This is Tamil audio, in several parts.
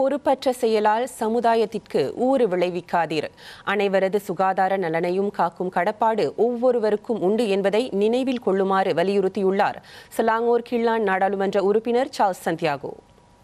பொறுப்பற்ற செயலால் சமுதாயத்திற்கு ஊறு விளைவிக்காதீர் அனைவரது சுகாதார நலனையும் காக்கும் கடப்பாடு ஒவ்வொருவருக்கும் உண்டு என்பதை நினைவில் கொள்ளுமாறு வலியுறுத்தியுள்ளார் சலாங்கோர் கிள்ளான் நாடாளுமன்ற உறுப்பினர் சார்ல்ஸ் சந்தியாகோ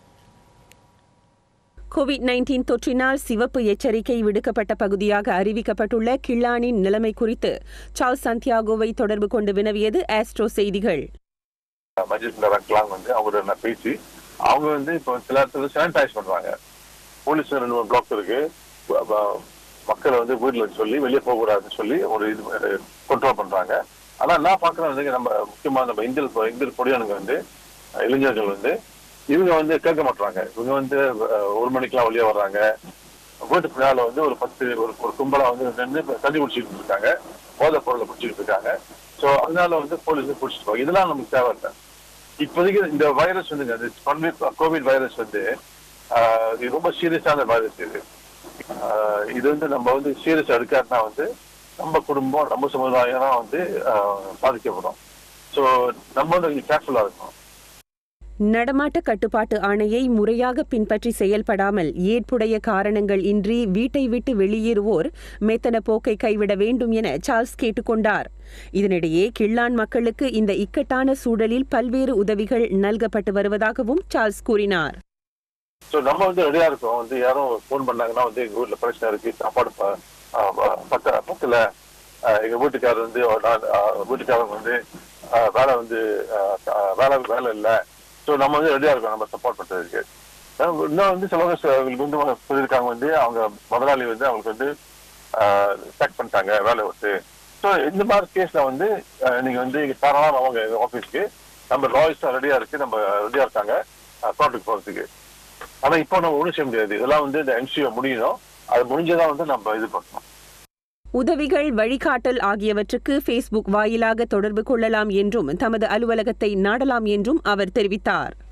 கோவிட் நைன்டீன் தொற்றினால் சிவப்பு எச்சரிக்கை விடுக்கப்பட்ட பகுதியாக அறிவிக்கப்பட்டுள்ள கிள்ளானின் நிலைமை குறித்து சார்ல்ஸ் சந்தியாகோவை தொடர்பு கொண்டு வினவியது ஆஸ்ட்ரோ செய்திகள் மஜித் ரங்க்லாங் வந்து அவங்களோட நான் பேசி அவங்க வந்து இப்போ சில இடத்துல சானிடைஸ் பண்றாங்க போலீஸ் ரெண்டு மூணு பிளாக் இருக்கு அப்ப மக்களை வந்து வீட்டுல சொல்லி வெளியே போகக்கூடாதுன்னு சொல்லி ஒரு இது கண்ட்ரோல் பண்றாங்க ஆனா நான் பாக்குறேன் வந்து நம்ம முக்கியமா நம்ம இந்தியல் இந்தியல் பொடியானுங்க வந்து இளைஞர்கள் வந்து இவங்க வந்து கேட்க மாட்டாங்க இவங்க வந்து அஹ், ஒரு மணிக்கெல்லாம் வெளியே வர்றாங்க வீட்டு பின்னால வந்து ஒரு பத்து ஒரு ஒரு கும்பலா வந்து நின்று தண்ணி குடிச்சிட்டு இருக்காங்க போதை பொருளை குடிச்சிட்டு இருக்காங்க சோ அதனால வந்து போலீஸ் பிடிச்சிட்டு இதெல்லாம் நமக்கு தேவையில்லை இப்போதைக்கு இந்த வைரஸ் வந்துங்க அந்த கோவிட் வைரஸ் வந்து ஆஹ், இது ரொம்ப சீரியஸான வைரஸ் இது ஆஹ், இது வந்து நம்ம வந்து சீரியஸ் எடுக்காட்டினா வந்து நம்ம குடும்பம் நம்ம சமுதாயம் தான் வந்து ஆஹ், பாதிக்கப்படும் ஸோ நம்ம வந்து கொஞ்சம் கேர்ஃபுல்லா இருக்கணும் நடமாட்ட கட்டுப்பாட்டு ஆணையை முறையாக பின்பற்றி செயல்படாமல் ஏற்புடைய காரணங்கள் இன்றி வீட்டை விட்டு வெளியேறுவோர் மெத்தன போக்கை கைவிட வேண்டும் என சார்ல்ஸ் கேட்டுக்கொண்டார் இதனிடையே கிள்ளான் மக்களுக்கு இந்த இக்கட்டான சூழலில் பல்வேறு உதவிகள் நல்கப்பட்டு வருவதாகவும் சார்ல்ஸ் கூறினார் ஸோ நம்ம வந்து ரெடியா இருக்கோம் வந்து யாரும் ஃபோன் பண்ணாங்கன்னா வந்து எங்க வீட்டுல பிரச்சனை இருக்கு சாப்பாடு ப- ஆஹ் ப- பத்த பக்கல எங்க வீட்டுக்காரர் வந்து ஒரு நாள், ஆஹ் வீட்டுக்காரங்க வந்து ஆஹ் வேலை வந்து ஆஹ் ஆஹ் வேலை வேலை இல்லை ஸோ நம்ம வந்து ரெடியா இருக்கோம் நம்ம சப்போர்ட் பண்றதுக்கு ஆஹ் இன்னும் வந்து சில பேர் அவங்களுக்கு வந்து சொல்லியிருக்காங்க வந்து அவங்க முதலாளி வந்து அவங்களுக்கு வந்து செக் பண்ணிட்டாங்க வேலை விட்டு ஸோ இந்த மாதிரி கேஸ்ல வந்து ஆஹ் நீங்க வந்து இங்க தாராளம் அவங்க ஆஃபீஸ்க்கு நம்ம லாயர்ஸ் ரெடியா இருக்கு நம்ம ரெடியா இருக்காங்க ப்ராடக்ட் போறதுக்கு ஆனா இப்போ நம்ம ஒண்ணும் செய்ய முடியாது இதெல்லாம் வந்து இந்த என்சிஓ முடியணும் அது முடிஞ்சதான் வந்து நம்ம இது பண்ணணும் உதவிகள் வழிகாட்டல் ஆகியவற்றுக்கு ஃபேஸ்புக் வாயிலாக தொடர்பு கொள்ளலாம் என்றும் தமது அலுவலகத்தை நாடலாம் என்றும் அவர் தெரிவித்தார்